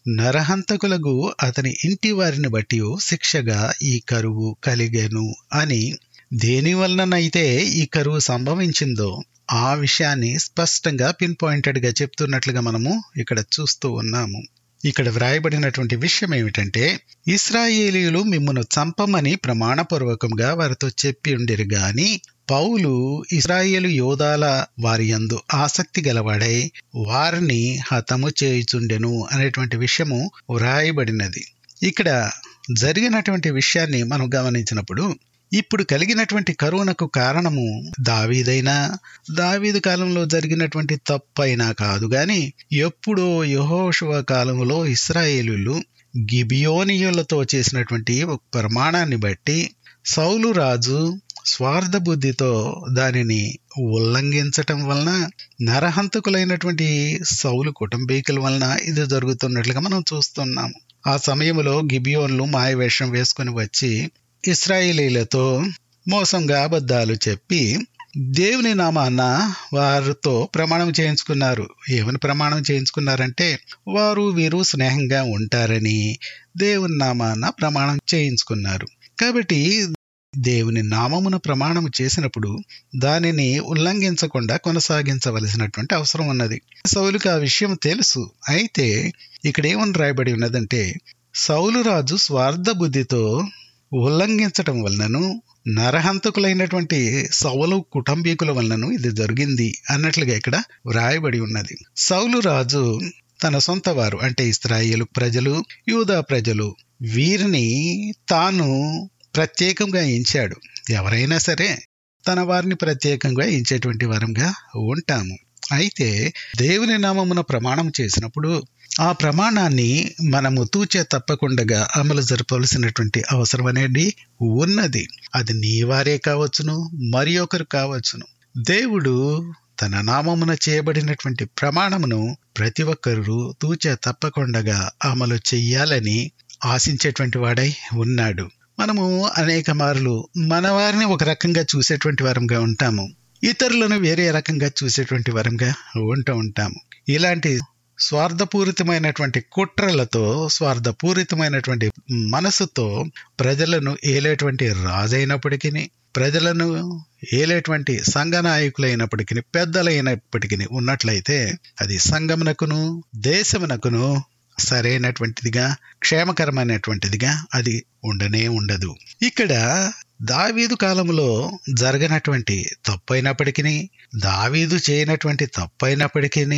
నరహంతకులకు అతని ఇంటి వారిని బట్టి శిక్షగా ఈ కరువు కలిగెను అని దేని వలననైతే ఈ కరువు సంభవించిందో ఆ విషయాన్ని స్పష్టంగా పిన్ పాయింటెడ్ గా చెప్తున్నట్లుగా మనము ఇక్కడ చూస్తూ ఉన్నాము ఇక్కడ వ్రాయబడినటువంటి విషయం ఏమిటంటే ఇస్రాయేలీలు మిమ్మను చంపమని ప్రమాణపూర్వకంగా వారితో చెప్పి ఉండిరు గాని పౌలు ఇస్రాయేలు యోధాల వారి యందు ఆసక్తి గలవాడై వారిని హతము చేయుచుండెను అనేటువంటి విషయము వ్రాయబడినది ఇక్కడ జరిగినటువంటి విషయాన్ని మనం గమనించినప్పుడు ఇప్పుడు కలిగినటువంటి కరువునకు కారణము దావీదైనా దావీదు కాలంలో జరిగినటువంటి తప్పైనా కాదు గాని ఎప్పుడో యహోషువ కాలంలో ఇస్రాయేలులు గిబియోనియులతో చేసినటువంటి ఒక ప్రమాణాన్ని బట్టి సౌలు రాజు స్వార్థ బుద్ధితో దానిని ఉల్లంఘించటం వలన నరహంతకులైనటువంటి సౌలు కుటుంబీకుల వలన ఇది జరుగుతున్నట్లుగా మనం చూస్తున్నాము ఆ సమయంలో గిబియోన్లు మాయవేషం వేసుకుని వచ్చి ఇస్రాయేలీలతో మోసంగా అబద్ధాలు చెప్పి దేవుని నామాన్న వారితో ప్రమాణం చేయించుకున్నారు ఏమని ప్రమాణం చేయించుకున్నారంటే వారు వీరు స్నేహంగా ఉంటారని దేవుని నామాన్న ప్రమాణం చేయించుకున్నారు కాబట్టి దేవుని నామమున ప్రమాణం చేసినప్పుడు దానిని ఉల్లంఘించకుండా కొనసాగించవలసినటువంటి అవసరం ఉన్నది సౌలుకి ఆ విషయం తెలుసు అయితే ఇక్కడ ఏమని రాయబడి ఉన్నదంటే సౌలు రాజు స్వార్థ బుద్ధితో ఉల్లంఘించటం వలనను నరహంతకులైనటువంటి సౌలు కుటుంబీకుల వలనను ఇది జరిగింది అన్నట్లుగా ఇక్కడ వ్రాయబడి ఉన్నది సౌలు రాజు తన సొంత వారు అంటే ఇస్రాయేలు ప్రజలు యూదా ప్రజలు వీరిని తాను ప్రత్యేకంగా ఎంచాడు ఎవరైనా సరే తన వారిని ప్రత్యేకంగా ఎంచేటువంటి వరంగా ఉంటాము అయితే దేవుని నామమున ప్రమాణం చేసినప్పుడు ఆ ప్రమాణాన్ని మనము తూచే తప్పకుండా అమలు జరపవలసినటువంటి అవసరం అనేది ఉన్నది అది నీ వారే కావచ్చును మరి ఒకరు కావచ్చును దేవుడు తన నామమున చేయబడినటువంటి ప్రమాణమును ప్రతి ఒక్కరు తూచే తప్పకుండా అమలు చెయ్యాలని ఆశించేటువంటి వాడై ఉన్నాడు మనము అనేక మార్లు మన వారిని ఒక రకంగా చూసేటువంటి వారంగా ఉంటాము ఇతరులను వేరే రకంగా చూసేటువంటి వరంగా ఉంటూ ఉంటాము ఇలాంటి స్వార్థపూరితమైనటువంటి కుట్రలతో స్వార్థపూరితమైనటువంటి మనసుతో ప్రజలను ఏలేటువంటి రాజైనప్పటికీ ప్రజలను ఏలేటువంటి సంఘ నాయకులైనప్పటికీ పెద్దలైనప్పటికీ ఉన్నట్లయితే అది సంఘమునకును దేశమునకును సరైనటువంటిదిగా క్షేమకరమైనటువంటిదిగా అది ఉండనే ఉండదు ఇక్కడ దావీదు కాలంలో జరగనటువంటి తప్పైనప్పటికీ దావీదు చేయనటువంటి తప్పైనప్పటికీ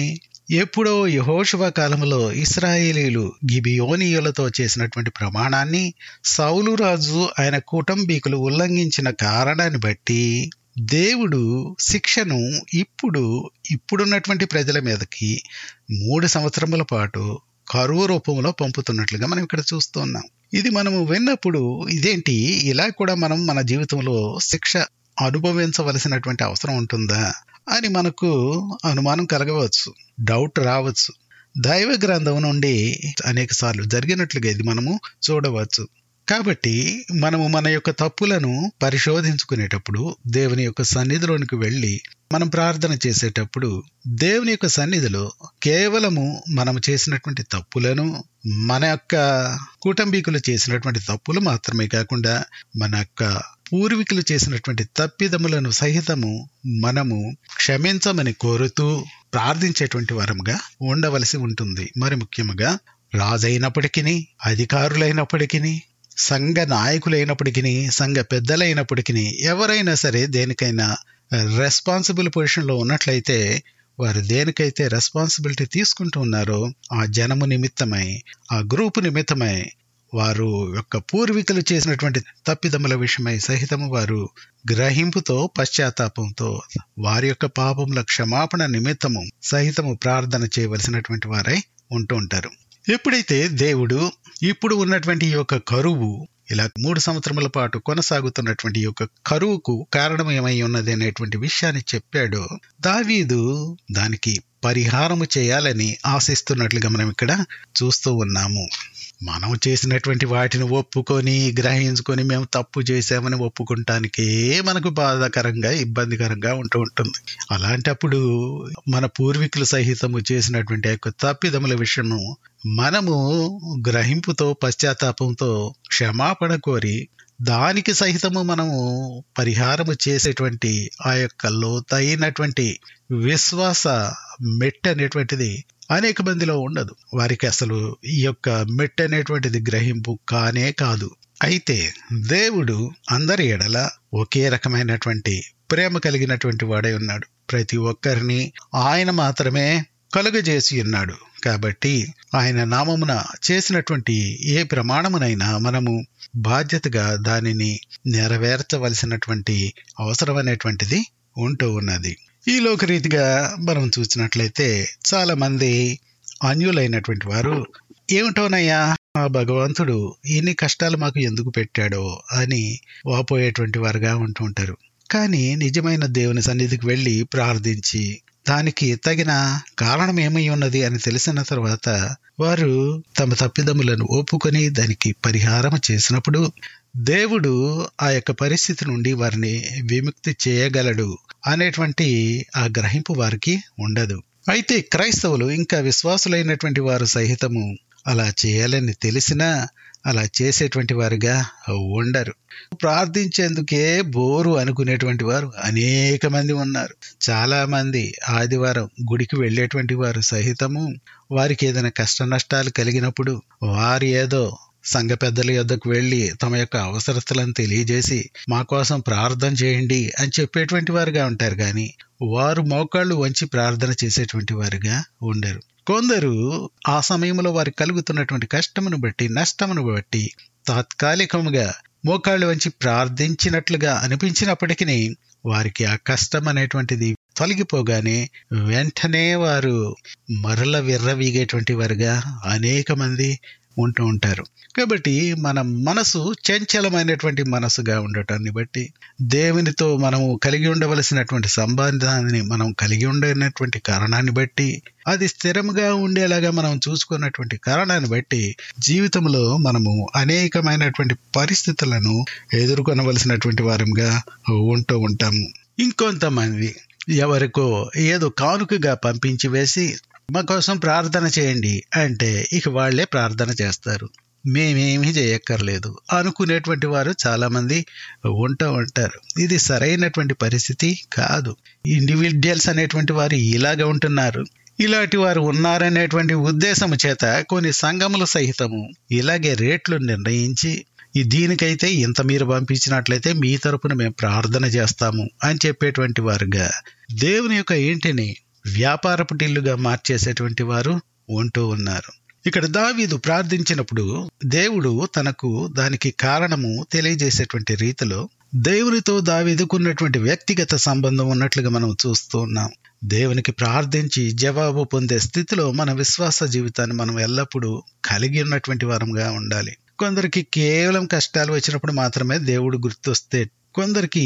ఎప్పుడో యహోషువ కాలంలో ఇస్రాయేలీలు గిబియోనీయులతో చేసినటువంటి ప్రమాణాన్ని సౌలు రాజు ఆయన కుటుంబీకులు ఉల్లంఘించిన కారణాన్ని బట్టి దేవుడు శిక్షను ఇప్పుడు ఇప్పుడున్నటువంటి ప్రజల మీదకి మూడు సంవత్సరముల పాటు కరువు రూపంలో పంపుతున్నట్లుగా మనం ఇక్కడ చూస్తున్నాం ఇది మనము విన్నప్పుడు ఇదేంటి ఇలా కూడా మనం మన జీవితంలో శిక్ష అనుభవించవలసినటువంటి అవసరం ఉంటుందా అని మనకు అనుమానం కలగవచ్చు డౌట్ రావచ్చు దైవ గ్రంథం నుండి అనేక సార్లు జరిగినట్లుగా ఇది మనము చూడవచ్చు కాబట్టి మనము మన యొక్క తప్పులను పరిశోధించుకునేటప్పుడు దేవుని యొక్క సన్నిధిలోనికి వెళ్ళి మనం ప్రార్థన చేసేటప్పుడు దేవుని యొక్క సన్నిధిలో కేవలము మనము చేసినటువంటి తప్పులను మన యొక్క కుటుంబీకులు చేసినటువంటి తప్పులు మాత్రమే కాకుండా మన యొక్క పూర్వీకులు చేసినటువంటి తప్పిదములను సహితము మనము క్షమించమని కోరుతూ ప్రార్థించేటువంటి వరంగా ఉండవలసి ఉంటుంది మరి ముఖ్యముగా రాజైనప్పటికీ అధికారులైనప్పటికీ సంఘ నాయకులైనప్పటికీ సంఘ పెద్దలైనప్పటికీ ఎవరైనా సరే దేనికైనా రెస్పాన్సిబుల్ పొజిషన్లో ఉన్నట్లయితే వారు దేనికైతే రెస్పాన్సిబిలిటీ తీసుకుంటూ ఉన్నారో ఆ జనము నిమిత్తమై ఆ గ్రూపు నిమిత్తమై వారు యొక్క పూర్వీకులు చేసినటువంటి తప్పిదముల విషయమై సహితము వారు గ్రహింపుతో పశ్చాత్తాపంతో వారి యొక్క పాపముల క్షమాపణ నిమిత్తము సహితము ప్రార్థన చేయవలసినటువంటి వారై ఉంటూ ఉంటారు ఎప్పుడైతే దేవుడు ఇప్పుడు ఉన్నటువంటి ఈ యొక్క కరువు ఇలా మూడు సంవత్సరముల పాటు కొనసాగుతున్నటువంటి ఈ యొక్క కరువుకు కారణం ఏమై ఉన్నది అనేటువంటి విషయాన్ని చెప్పాడో దావీదు దానికి పరిహారము చేయాలని ఆశిస్తున్నట్లుగా మనం ఇక్కడ చూస్తూ ఉన్నాము మనం చేసినటువంటి వాటిని ఒప్పుకొని గ్రహించుకొని మేము తప్పు చేసామని ఒప్పుకుంటానికే మనకు బాధాకరంగా ఇబ్బందికరంగా ఉంటూ ఉంటుంది అలాంటప్పుడు మన పూర్వీకులు సహితము చేసినటువంటి యొక్క తప్పిదముల విషయము మనము గ్రహింపుతో పశ్చాత్తాపంతో క్షమాపణ కోరి దానికి సహితము మనము పరిహారము చేసేటువంటి ఆ యొక్క లోతైనటువంటి విశ్వాస మెట్ అనేటువంటిది అనేక మందిలో ఉండదు వారికి అసలు ఈ యొక్క మెట్ అనేటువంటిది గ్రహింపు కానే కాదు అయితే దేవుడు అందరి ఎడల ఒకే రకమైనటువంటి ప్రేమ కలిగినటువంటి వాడై ఉన్నాడు ప్రతి ఒక్కరిని ఆయన మాత్రమే కలుగజేసి ఉన్నాడు కాబట్టి ఆయన నామమున చేసినటువంటి ఏ ప్రమాణమునైనా మనము బాధ్యతగా దానిని నెరవేర్చవలసినటువంటి అవసరం అనేటువంటిది ఉంటూ ఉన్నది ఈ లోకరీతిగా మనం చూసినట్లయితే చాలా మంది అన్యులైనటువంటి వారు ఏమిటోనయ్యా ఆ భగవంతుడు ఇన్ని కష్టాలు మాకు ఎందుకు పెట్టాడో అని వాపోయేటువంటి వారుగా ఉంటూ ఉంటారు కానీ నిజమైన దేవుని సన్నిధికి వెళ్ళి ప్రార్థించి దానికి తగిన కారణం ఏమై ఉన్నది అని తెలిసిన తర్వాత వారు తమ తప్పిదములను ఒప్పుకొని దానికి పరిహారం చేసినప్పుడు దేవుడు ఆ యొక్క పరిస్థితి నుండి వారిని విముక్తి చేయగలడు అనేటువంటి ఆ గ్రహింపు వారికి ఉండదు అయితే క్రైస్తవులు ఇంకా విశ్వాసులైనటువంటి వారు సహితము అలా చేయాలని తెలిసినా అలా చేసేటువంటి వారుగా ఉండరు ప్రార్థించేందుకే బోరు అనుకునేటువంటి వారు అనేక మంది ఉన్నారు చాలా మంది ఆదివారం గుడికి వెళ్ళేటువంటి వారు సహితము వారికి ఏదైనా కష్ట నష్టాలు కలిగినప్పుడు వారు ఏదో సంఘ పెద్దల యొద్దకు వెళ్ళి తమ యొక్క అవసరతలను తెలియజేసి మా కోసం ప్రార్థన చేయండి అని చెప్పేటువంటి వారుగా ఉంటారు కానీ వారు మోకాళ్ళు వంచి ప్రార్థన చేసేటువంటి వారుగా ఉండరు కొందరు ఆ సమయంలో వారికి కలుగుతున్నటువంటి కష్టమును బట్టి నష్టమును బట్టి తాత్కాలికముగా మోకాళ్ళు వంచి ప్రార్థించినట్లుగా అనిపించినప్పటికీ వారికి ఆ కష్టం అనేటువంటిది తొలగిపోగానే వెంటనే వారు మరల విర్రవీగేటువంటి వారుగా అనేక మంది ఉంటూ ఉంటారు కాబట్టి మన మనసు చంచలమైనటువంటి మనసుగా ఉండటాన్ని బట్టి దేవునితో మనము కలిగి ఉండవలసినటువంటి సంబంధాన్ని మనం కలిగి ఉండనటువంటి కారణాన్ని బట్టి అది స్థిరముగా ఉండేలాగా మనం చూసుకున్నటువంటి కారణాన్ని బట్టి జీవితంలో మనము అనేకమైనటువంటి పరిస్థితులను ఎదుర్కొనవలసినటువంటి వారంగా ఉంటూ ఉంటాము ఇంకొంతమంది ఎవరికో ఏదో కానుకగా పంపించి వేసి మా కోసం ప్రార్థన చేయండి అంటే ఇక వాళ్లే ప్రార్థన చేస్తారు మేమేమీ చేయక్కర్లేదు అనుకునేటువంటి వారు చాలా మంది ఉంటూ ఉంటారు ఇది సరైనటువంటి పరిస్థితి కాదు ఇండివిజువల్స్ అనేటువంటి వారు ఇలాగ ఉంటున్నారు ఇలాంటి వారు ఉన్నారనేటువంటి ఉద్దేశం చేత కొన్ని సంఘములు సహితము ఇలాగే రేట్లు నిర్ణయించి దీనికైతే ఇంత మీరు పంపించినట్లయితే మీ తరపున మేము ప్రార్థన చేస్తాము అని చెప్పేటువంటి వారుగా దేవుని యొక్క ఇంటిని వ్యాపారపు టిల్లుగా మార్చేసేటువంటి వారు ఉంటూ ఉన్నారు ఇక్కడ దావీదు ప్రార్థించినప్పుడు దేవుడు తనకు దానికి కారణము తెలియజేసేటువంటి రీతిలో దేవునితో దావీదుకున్నటువంటి వ్యక్తిగత సంబంధం ఉన్నట్లుగా మనం చూస్తూ ఉన్నాం దేవునికి ప్రార్థించి జవాబు పొందే స్థితిలో మన విశ్వాస జీవితాన్ని మనం ఎల్లప్పుడూ కలిగి ఉన్నటువంటి వారంగా ఉండాలి కొందరికి కేవలం కష్టాలు వచ్చినప్పుడు మాత్రమే దేవుడు గుర్తొస్తే కొందరికి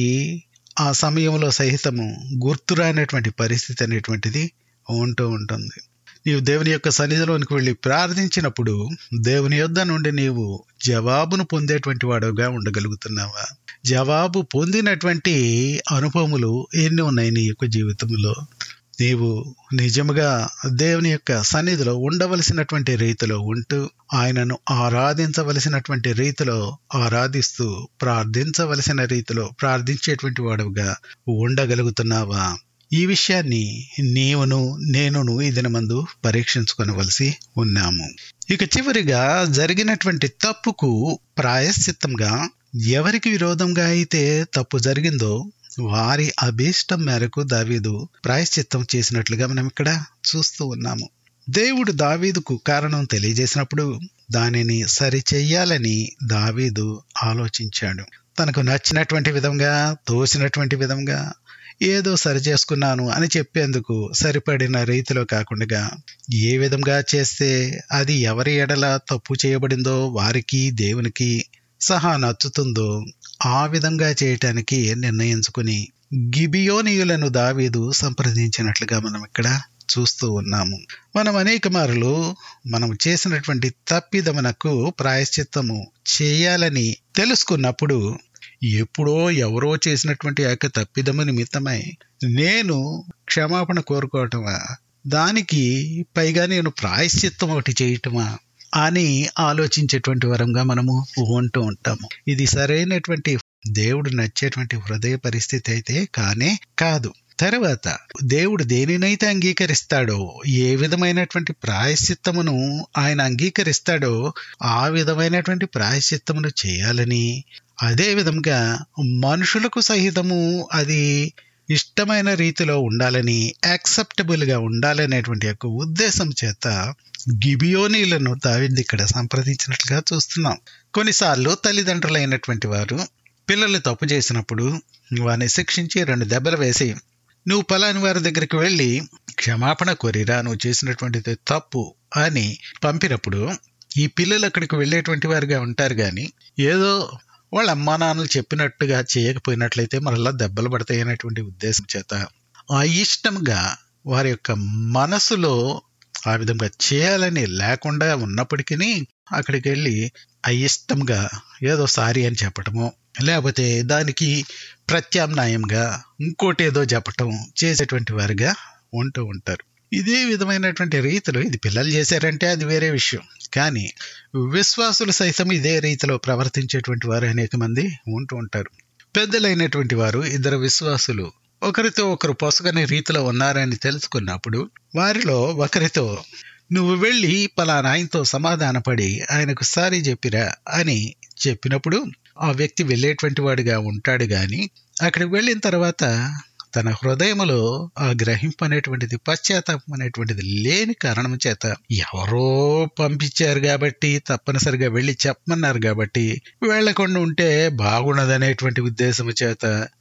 ఆ సమయంలో సహితము గుర్తురానటువంటి పరిస్థితి అనేటువంటిది ఉంటూ ఉంటుంది నీవు దేవుని యొక్క సన్నిధిలోనికి వెళ్ళి ప్రార్థించినప్పుడు దేవుని యొద్ద నుండి నీవు జవాబును పొందేటువంటి వాడుగా ఉండగలుగుతున్నావా జవాబు పొందినటువంటి అనుభవములు ఎన్ని ఉన్నాయి నీ యొక్క జీవితంలో నీవు నిజముగా దేవుని యొక్క సన్నిధిలో ఉండవలసినటువంటి రీతిలో ఉంటూ ఆయనను ఆరాధించవలసినటువంటి రీతిలో ఆరాధిస్తూ ప్రార్థించవలసిన రీతిలో ప్రార్థించేటువంటి వాడుగా ఉండగలుగుతున్నావా ఈ విషయాన్ని నీవును నేనును ఈ దినమందు పరీక్షించుకొనవలసి ఉన్నాము ఇక చివరిగా జరిగినటువంటి తప్పుకు ప్రాయశ్చిత్తంగా ఎవరికి విరోధంగా అయితే తప్పు జరిగిందో వారి అభీష్టం మేరకు దావీదు ప్రాయశ్చిత్తం చేసినట్లుగా మనం ఇక్కడ చూస్తూ ఉన్నాము దేవుడు దావీదుకు కారణం తెలియజేసినప్పుడు దానిని సరిచెయ్యాలని దావీదు ఆలోచించాడు తనకు నచ్చినటువంటి విధంగా తోసినటువంటి విధంగా ఏదో సరి చేసుకున్నాను అని చెప్పేందుకు సరిపడిన రీతిలో కాకుండా ఏ విధంగా చేస్తే అది ఎవరి ఎడల తప్పు చేయబడిందో వారికి దేవునికి సహా నచ్చుతుందో ఆ విధంగా చేయటానికి నిర్ణయించుకుని గిబియోనియులను దావీదు సంప్రదించినట్లుగా మనం ఇక్కడ చూస్తూ ఉన్నాము మనం అనేక మార్లు మనం చేసినటువంటి తప్పిదమునకు ప్రాయశ్చిత్తము చేయాలని తెలుసుకున్నప్పుడు ఎప్పుడో ఎవరో చేసినటువంటి ఆ యొక్క తప్పిదము నిమిత్తమై నేను క్షమాపణ కోరుకోవటమా దానికి పైగా నేను ప్రాయశ్చిత్తం ఒకటి చేయటమా అని ఆలోచించేటువంటి వరంగా మనము ఉంటూ ఉంటాము ఇది సరైనటువంటి దేవుడు నచ్చేటువంటి హృదయ పరిస్థితి అయితే కానే కాదు తర్వాత దేవుడు దేనినైతే అంగీకరిస్తాడో ఏ విధమైనటువంటి ప్రాయశ్చిత్తమును ఆయన అంగీకరిస్తాడో ఆ విధమైనటువంటి ప్రాయశ్చిత్తమును చేయాలని అదే విధంగా మనుషులకు సహితము అది ఇష్టమైన రీతిలో ఉండాలని యాక్సెప్టబుల్గా ఉండాలనేటువంటి యొక్క ఉద్దేశం చేత గిబియోనీలను దావింది ఇక్కడ సంప్రదించినట్లుగా చూస్తున్నాం కొన్నిసార్లు తల్లిదండ్రులైనటువంటి వారు పిల్లలు తప్పు చేసినప్పుడు వారిని శిక్షించి రెండు దెబ్బలు వేసి నువ్వు పలాని వారి దగ్గరికి వెళ్ళి క్షమాపణ కోరిరా నువ్వు చేసినటువంటిది తప్పు అని పంపినప్పుడు ఈ పిల్లలు అక్కడికి వెళ్ళేటువంటి వారుగా ఉంటారు కానీ ఏదో వాళ్ళ అమ్మా నాన్నలు చెప్పినట్టుగా చేయకపోయినట్లయితే మరలా దెబ్బలు పడతాయి అనేటువంటి ఉద్దేశం చేత ఆ ఇష్టంగా వారి యొక్క మనసులో ఆ విధంగా చేయాలని లేకుండా ఉన్నప్పటికీ అక్కడికి వెళ్ళి అయిష్టంగా ఏదో సారీ అని చెప్పటము లేకపోతే దానికి ప్రత్యామ్నాయంగా ఇంకోటి ఏదో చెప్పటం చేసేటువంటి వారుగా ఉంటూ ఉంటారు ఇదే విధమైనటువంటి రీతిలో ఇది పిల్లలు చేశారంటే అది వేరే విషయం కానీ విశ్వాసులు సైతం ఇదే రీతిలో ప్రవర్తించేటువంటి వారు అనేక మంది ఉంటూ ఉంటారు పెద్దలైనటువంటి వారు ఇద్దరు విశ్వాసులు ఒకరితో ఒకరు పొసగని రీతిలో ఉన్నారని తెలుసుకున్నప్పుడు వారిలో ఒకరితో నువ్వు వెళ్ళి పలానా ఆయనతో సమాధానపడి ఆయనకు సారీ చెప్పిరా అని చెప్పినప్పుడు ఆ వ్యక్తి వెళ్ళేటువంటి వాడిగా ఉంటాడు గాని అక్కడికి వెళ్ళిన తర్వాత తన హృదయములో ఆ గ్రహింపు అనేటువంటిది పశ్చాత్తాపం అనేటువంటిది లేని కారణం చేత ఎవరో పంపించారు కాబట్టి తప్పనిసరిగా వెళ్ళి చెప్పమన్నారు కాబట్టి వెళ్లకుండా ఉంటే బాగున్నదనేటువంటి ఉద్దేశం చేత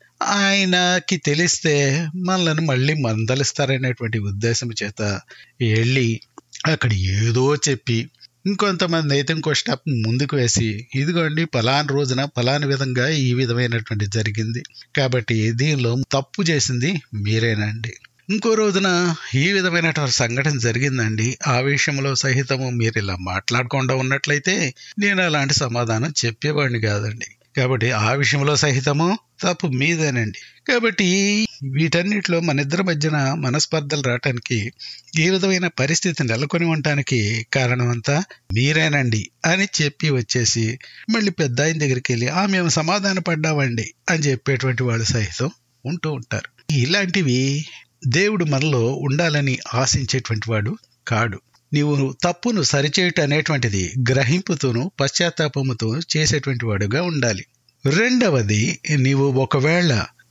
ఆయనకి తెలిస్తే మనల్ని మళ్ళీ మందలిస్తారనేటువంటి ఉద్దేశం చేత వెళ్ళి అక్కడ ఏదో చెప్పి ఇంకొంతమంది అయితే ఇంకో స్టెప్ ముందుకు వేసి ఇదిగోండి పలాని రోజున పలాని విధంగా ఈ విధమైనటువంటి జరిగింది కాబట్టి దీనిలో తప్పు చేసింది మీరేనండి ఇంకో రోజున ఈ విధమైనటువంటి సంఘటన జరిగిందండి ఆ విషయంలో సహితము మీరు ఇలా మాట్లాడకుండా ఉన్నట్లయితే నేను అలాంటి సమాధానం చెప్పేవాడిని కాదండి కాబట్టి ఆ విషయంలో సహితము తప్పు మీదేనండి కాబట్టి వీటన్నిటిలో మన ఇద్దరి మధ్యన మనస్పర్ధలు రావటానికి ఈ విధమైన పరిస్థితి నెలకొని ఉండటానికి కారణం అంతా మీరేనండి అని చెప్పి వచ్చేసి మళ్ళీ పెద్ద ఆయన దగ్గరికి వెళ్ళి ఆ మేము సమాధాన పడ్డామండి అని చెప్పేటువంటి వాళ్ళు సహితం ఉంటూ ఉంటారు ఇలాంటివి దేవుడు మనలో ఉండాలని ఆశించేటువంటి వాడు కాడు నీవు తప్పును సరిచేయటం అనేటువంటిది గ్రహింపుతోనూ పశ్చాత్తాపముతో చేసేటువంటి వాడుగా ఉండాలి రెండవది నీవు ఒకవేళ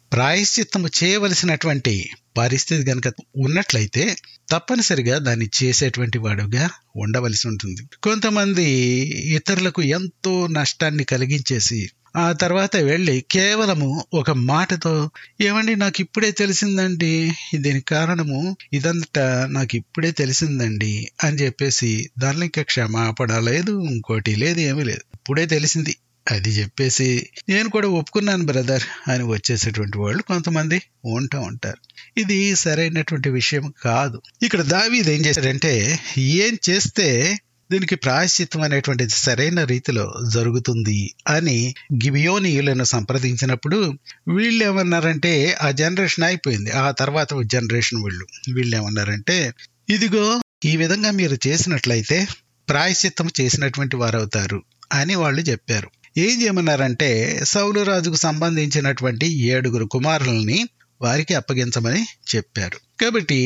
ప్రాయశ్చిత్తము చేయవలసినటువంటి పరిస్థితి గనక ఉన్నట్లయితే తప్పనిసరిగా దాన్ని చేసేటువంటి వాడుగా ఉండవలసి ఉంటుంది కొంతమంది ఇతరులకు ఎంతో నష్టాన్ని కలిగించేసి ఆ తర్వాత వెళ్ళి కేవలము ఒక మాటతో ఏమండి నాకు ఇప్పుడే తెలిసిందండి దీనికి కారణము ఇదంతా నాకు ఇప్పుడే తెలిసిందండి అని చెప్పేసి దానిలో ఇంకా క్షమాపణ లేదు ఇంకోటి లేదు ఏమీ లేదు ఇప్పుడే తెలిసింది అది చెప్పేసి నేను కూడా ఒప్పుకున్నాను బ్రదర్ అని వచ్చేసేటువంటి వాళ్ళు కొంతమంది ఉంటూ ఉంటారు ఇది సరైనటువంటి విషయం కాదు ఇక్కడ దావీది ఏం చేశాడంటే ఏం చేస్తే దీనికి ప్రాయశ్చిత్తం అనేటువంటిది సరైన రీతిలో జరుగుతుంది అని గిబియోనీయులను సంప్రదించినప్పుడు వీళ్ళు ఏమన్నారంటే ఆ జనరేషన్ అయిపోయింది ఆ తర్వాత జనరేషన్ వీళ్ళు వీళ్ళు ఏమన్నారంటే ఇదిగో ఈ విధంగా మీరు చేసినట్లయితే ప్రాయశ్చిత్తం చేసినటువంటి వారు అవుతారు అని వాళ్ళు చెప్పారు ఏం చేయమన్నారంటే సౌలు రాజుకు సంబంధించినటువంటి ఏడుగురు కుమారులని వారికి అప్పగించమని చెప్పారు కాబట్టి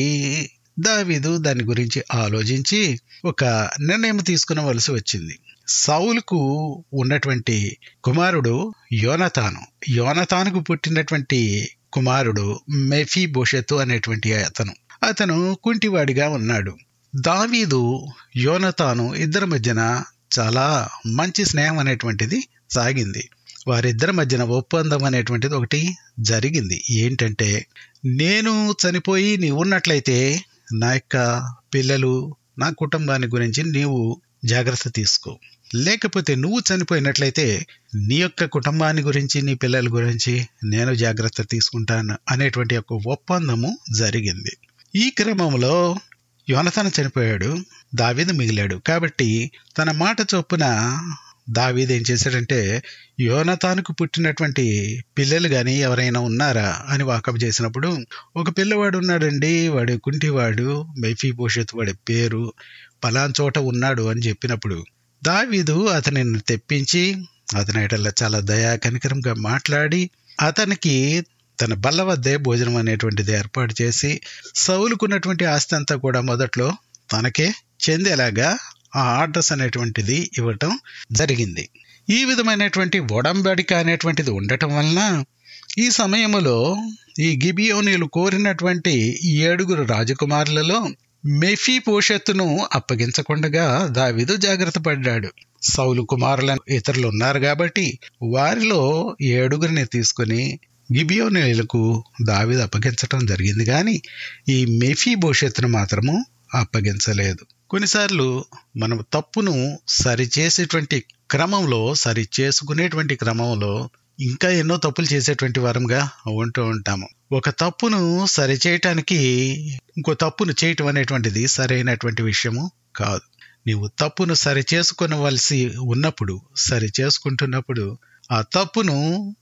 దావీదు దాని గురించి ఆలోచించి ఒక నిర్ణయం తీసుకునవలసి వచ్చింది సౌలుకు ఉన్నటువంటి కుమారుడు యోనతాను యోనతానుకు పుట్టినటువంటి కుమారుడు మెఫీ భోషత్తు అనేటువంటి అతను అతను కుంటివాడిగా ఉన్నాడు దావీదు యోనతాను ఇద్దరి మధ్యన చాలా మంచి స్నేహం అనేటువంటిది సాగింది వారిద్దరి మధ్యన ఒప్పందం అనేటువంటిది ఒకటి జరిగింది ఏంటంటే నేను చనిపోయి నీవు ఉన్నట్లయితే నా యొక్క పిల్లలు నా కుటుంబాన్ని గురించి నీవు జాగ్రత్త తీసుకో లేకపోతే నువ్వు చనిపోయినట్లయితే నీ యొక్క కుటుంబాన్ని గురించి నీ పిల్లల గురించి నేను జాగ్రత్త తీసుకుంటాను అనేటువంటి ఒక ఒప్పందము జరిగింది ఈ క్రమంలో యోనతను చనిపోయాడు దావీదు మిగిలాడు కాబట్టి తన మాట చొప్పున దావీదు ఏం చేశాడంటే యోనతానుకు పుట్టినటువంటి పిల్లలు కానీ ఎవరైనా ఉన్నారా అని వాకప్ చేసినప్పుడు ఒక పిల్లవాడు ఉన్నాడండి వాడు కుంటివాడు మైఫీ భవిష్యత్తు వాడి పేరు పలాన్ చోట ఉన్నాడు అని చెప్పినప్పుడు దావీదు అతనిని తెప్పించి అతని ఎడల చాలా దయా కనికరంగా మాట్లాడి అతనికి తన బల్ల వద్దే భోజనం అనేటువంటిది ఏర్పాటు చేసి సౌలుకున్నటువంటి ఆస్తి అంతా కూడా మొదట్లో తనకే చెందేలాగా ఆ ఆర్డర్స్ అనేటువంటిది ఇవ్వటం జరిగింది ఈ విధమైనటువంటి ఒడంబడిక అనేటువంటిది ఉండటం వలన ఈ సమయంలో ఈ గిబియోనీలు కోరినటువంటి ఈ ఏడుగురు రాజకుమారులలో మెఫీ పోషత్తును అప్పగించకుండా దావీదు జాగ్రత్త పడ్డాడు సౌలు కుమారుల ఇతరులు ఉన్నారు కాబట్టి వారిలో ఏడుగురిని తీసుకుని గిబియోనీలకు దావీదు అప్పగించటం జరిగింది కానీ ఈ మెఫీ భవిష్యత్తును మాత్రము అప్పగించలేదు కొన్నిసార్లు మనం తప్పును సరిచేసేటువంటి క్రమంలో సరి చేసుకునేటువంటి క్రమంలో ఇంకా ఎన్నో తప్పులు చేసేటువంటి వారంగా ఉంటూ ఉంటాము ఒక తప్పును సరిచేయటానికి ఇంకో తప్పును చేయటం అనేటువంటిది సరైనటువంటి విషయము కాదు నీవు తప్పును సరి చేసుకునవలసి ఉన్నప్పుడు సరి చేసుకుంటున్నప్పుడు ఆ తప్పును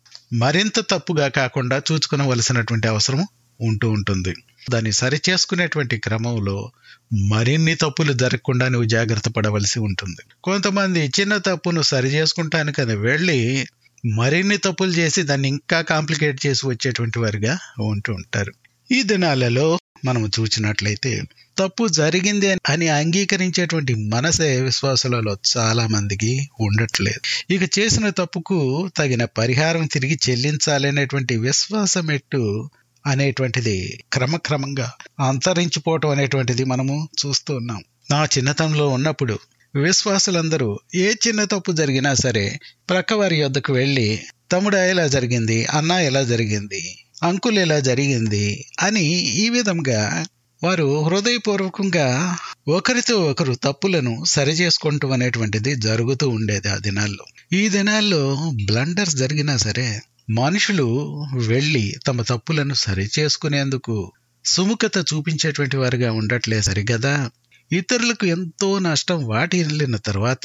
మరింత తప్పుగా కాకుండా చూసుకునవలసినటువంటి అవసరం ఉంటూ ఉంటుంది దాన్ని సరి చేసుకునేటువంటి క్రమంలో మరిన్ని తప్పులు జరగకుండా నువ్వు జాగ్రత్త పడవలసి ఉంటుంది కొంతమంది చిన్న తప్పును సరి చేసుకుంటానికని వెళ్ళి మరిన్ని తప్పులు చేసి దాన్ని ఇంకా కాంప్లికేట్ చేసి వచ్చేటువంటి వారుగా ఉంటూ ఉంటారు ఈ దినాలలో మనం చూసినట్లయితే తప్పు జరిగింది అని అంగీకరించేటువంటి మనసే విశ్వాసాలలో చాలా మందికి ఉండట్లేదు ఇక చేసిన తప్పుకు తగిన పరిహారం తిరిగి చెల్లించాలనేటువంటి విశ్వాసం ఎట్టు అనేటువంటిది క్రమక్రమంగా అంతరించిపోవటం అనేటువంటిది మనము చూస్తూ ఉన్నాం నా చిన్నతనంలో ఉన్నప్పుడు విశ్వాసులందరూ ఏ చిన్న తప్పు జరిగినా సరే ప్రక్కవారి యొద్దకు వెళ్ళి తమ్ముడు ఎలా జరిగింది అన్న ఎలా జరిగింది అంకుల్ ఎలా జరిగింది అని ఈ విధంగా వారు హృదయపూర్వకంగా ఒకరితో ఒకరు తప్పులను సరిచేసుకుంటూ అనేటువంటిది జరుగుతూ ఉండేది ఆ దినాల్లో ఈ దినాల్లో బ్లండర్స్ జరిగినా సరే మనుషులు వెళ్ళి తమ తప్పులను సరిచేసుకునేందుకు సుముఖత చూపించేటువంటి వారుగా ఉండట్లే సరిగదా ఇతరులకు ఎంతో నష్టం వాటిల్లిన తర్వాత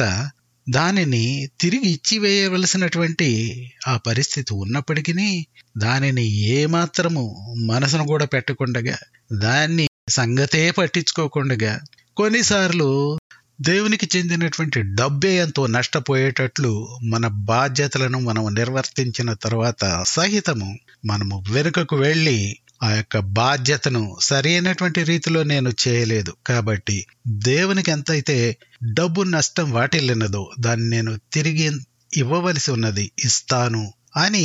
దానిని తిరిగి ఇచ్చివేయవలసినటువంటి ఆ పరిస్థితి ఉన్నప్పటికీ దానిని ఏమాత్రము మనసును కూడా పెట్టకుండగా దాన్ని సంగతే పట్టించుకోకుండా కొన్నిసార్లు దేవునికి చెందినటువంటి డబ్బే ఎంతో నష్టపోయేటట్లు మన బాధ్యతలను మనం నిర్వర్తించిన తర్వాత సహితము మనము వెనుకకు వెళ్ళి ఆ యొక్క బాధ్యతను సరైనటువంటి రీతిలో నేను చేయలేదు కాబట్టి దేవునికి ఎంతైతే డబ్బు నష్టం వాటిల్లినదో దాన్ని నేను తిరిగి ఇవ్వవలసి ఉన్నది ఇస్తాను అని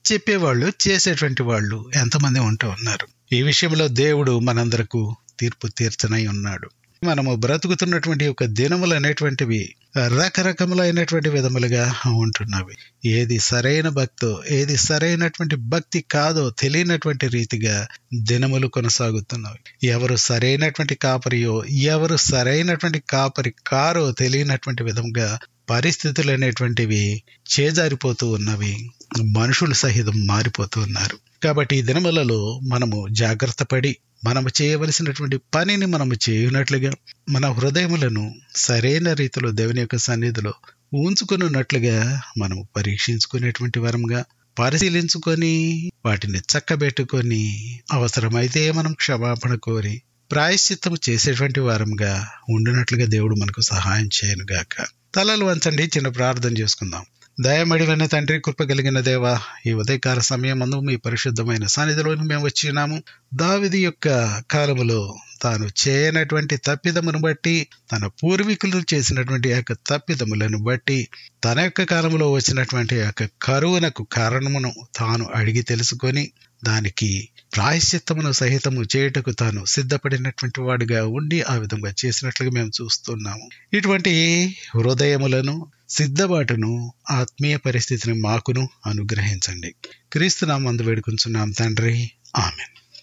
చెప్పేవాళ్ళు చేసేటువంటి వాళ్ళు ఎంతమంది ఉంటూ ఉన్నారు ఈ విషయంలో దేవుడు మనందరకు తీర్పు తీర్చనై ఉన్నాడు మనము బ్రతుకుతున్నటువంటి యొక్క దినములు అనేటువంటివి రకరకములైనటువంటి విధములుగా ఉంటున్నవి ఏది సరైన భక్తో ఏది సరైనటువంటి భక్తి కాదో తెలియనటువంటి రీతిగా దినములు కొనసాగుతున్నవి ఎవరు సరైనటువంటి కాపరియో ఎవరు సరైనటువంటి కాపరి కారో తెలియనటువంటి విధంగా పరిస్థితులు అనేటువంటివి చేజారిపోతూ ఉన్నవి మనుషులు సహితం మారిపోతూ ఉన్నారు కాబట్టి ఈ దినములలో మనము జాగ్రత్త పడి మనము చేయవలసినటువంటి పనిని మనము చేయునట్లుగా మన హృదయములను సరైన రీతిలో దేవుని యొక్క సన్నిధిలో ఉంచుకున్నట్లుగా మనము పరీక్షించుకునేటువంటి వరంగా పరిశీలించుకొని వాటిని చక్కబెట్టుకొని అవసరమైతే మనం క్షమాపణ కోరి ప్రాయశ్చిత్తము చేసేటువంటి వారంగా ఉండినట్లుగా దేవుడు మనకు సహాయం చేయనుగాక తలలు వంచండి చిన్న ప్రార్థన చేసుకుందాం దయమడివైన తండ్రి కృప కలిగిన దేవ ఈ ఉదయకాల సమయం అందు మీ పరిశుద్ధమైన సన్నిధిలోని మేము వచ్చినాము దావిది యొక్క కాలములో తాను చేయనటువంటి తప్పిదమును బట్టి తన పూర్వీకులు చేసినటువంటి యొక్క తప్పిదములను బట్టి తన యొక్క కాలంలో వచ్చినటువంటి యొక్క కరువునకు కారణమును తాను అడిగి తెలుసుకొని దానికి ప్రాయశ్చిత్తమును సహితము చేయుటకు తాను సిద్ధపడినటువంటి వాడిగా ఉండి ఆ విధంగా చేసినట్లుగా మేము చూస్తున్నాము ఇటువంటి హృదయములను సిద్ధబాటును ఆత్మీయ పరిస్థితిని మాకును అనుగ్రహించండి క్రీస్తు నామందు వేడుకుంటున్నాం తండ్రి ఆమెన్